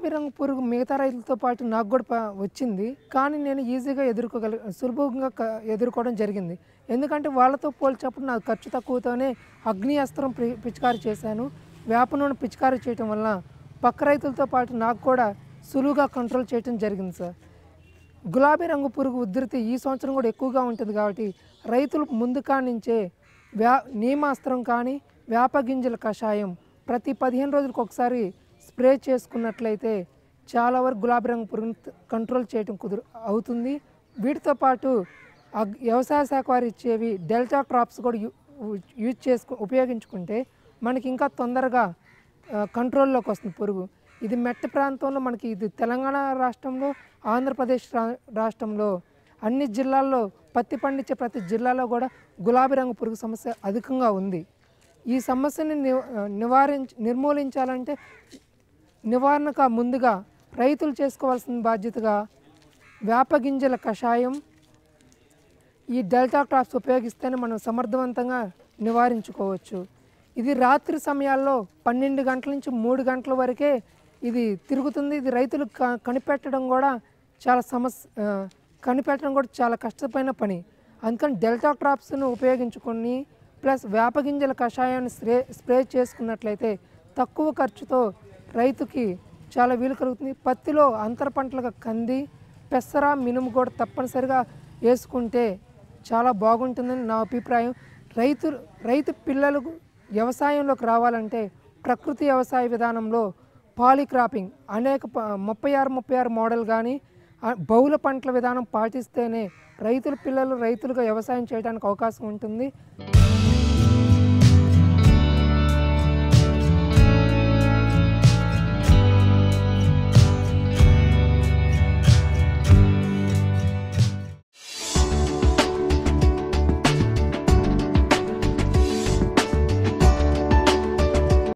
గులాబీ రంగు పురుగు మిగతా రైతులతో పాటు నాకు కూడా ప- వచ్చింది కానీ నేను ఈజీగా ఎదుర్కోగల సులభంగా క- ఎదుర్కోవడం జరిగింది ఎందుకంటే వాళ్ళతో పోల్చినప్పుడు నాకు ఖర్చు తక్కువతోనే అగ్ని అస్త్రం పి- పిచికారీ చేశాను వేప నూనె పిచికారీ చేయటం వలన పక్క రైతులతో పాటు నాకు కూడా సులువుగా కంట్రోల్ చేయటం జరిగింది సార్ గులాబీ రంగు పురుగు ఉధృతి ఈ సంవత్సరం కూడా ఎక్కువగా ఉంటుంది కాబట్టి రైతులు ముందు కానించే వ్యా నీమాస్త్రం కానీ వేప గింజల కషాయం ప్రతి పదిహేను రోజులకు ఒకసారి స్ప్రే చేసుకున్నట్లయితే చాలా వరకు గులాబీ రంగు పురుగుని త- కంట్రోల్ చేయటం కుదురు అవుతుంది వీటితో పాటు అగ్ వ్యవసాయ శాఖ వారు ఇచ్చేవి డెల్టా క్రాప్స్ కూడా యూ యూజ్ చేసుకు ఉపయోగించుకుంటే మనకి ఇంకా తొందరగా ఆ, కంట్రోల్లోకి వస్తుంది పురుగు ఇది మెట్ట ప్రాంతంలో మనకి ఇది తెలంగాణ రాష్ట్రంలో ఆంధ్రప్రదేశ్ రా- రాష్ట్రంలో అన్ని జిల్లాల్లో పత్తి పండించే ప్రతి జిల్లాలో కూడా గులాబీ రంగు పురుగు సమస్య అధికంగా ఉంది ఈ సమస్యని ని నివారించ నిర్మూలించాలంటే నివారణకు ముందుగా రైతులు చేసుకోవాల్సిన బాధ్యతగా వేప గింజల కషాయం ఈ డెల్టా క్రాప్స్ ఉపయోగిస్తేనే మనం సమర్థవంతంగా నివారించుకోవచ్చు ఇది రాత్రి సమయాల్లో పన్నెండు గంటల నుంచి మూడు గంటల వరకే ఇది తిరుగుతుంది ఇది రైతులు క- కనిపెట్టడం కూడా చాలా సమస్య ఆ, కనిపెట్టడం కూడా చాలా కష్టమైన పని అందుకని డెల్టా క్రాప్స్ను ఉపయోగించుకొని ప్లస్ వేప గింజల కషాయాన్ని స్ప్రే స్ప్రే చేసుకున్నట్లయితే తక్కువ ఖర్చుతో రైతుకి చాలా వీలు కలుగుతుంది పత్తిలో అంతర పంటలుగా కంది పెసర మినుము కూడా తప్పనిసరిగా వేసుకుంటే చాలా బాగుంటుందని నా అభిప్రాయం రైతు రైతు పిల్లలకు వ్యవసాయంలోకి రావాలంటే ప్రకృతి వ్యవసాయ విధానంలో పాలిక్రాపింగ్ అనేక ప- ముప్పై ఆరు ముప్పై ఆరు మోడల్ కానీ ఆ, బహుళ పంటల విధానం పాటిస్తేనే రైతుల పిల్లలు రైతులుగా వ్యవసాయం చేయడానికి అవకాశం ఉంటుంది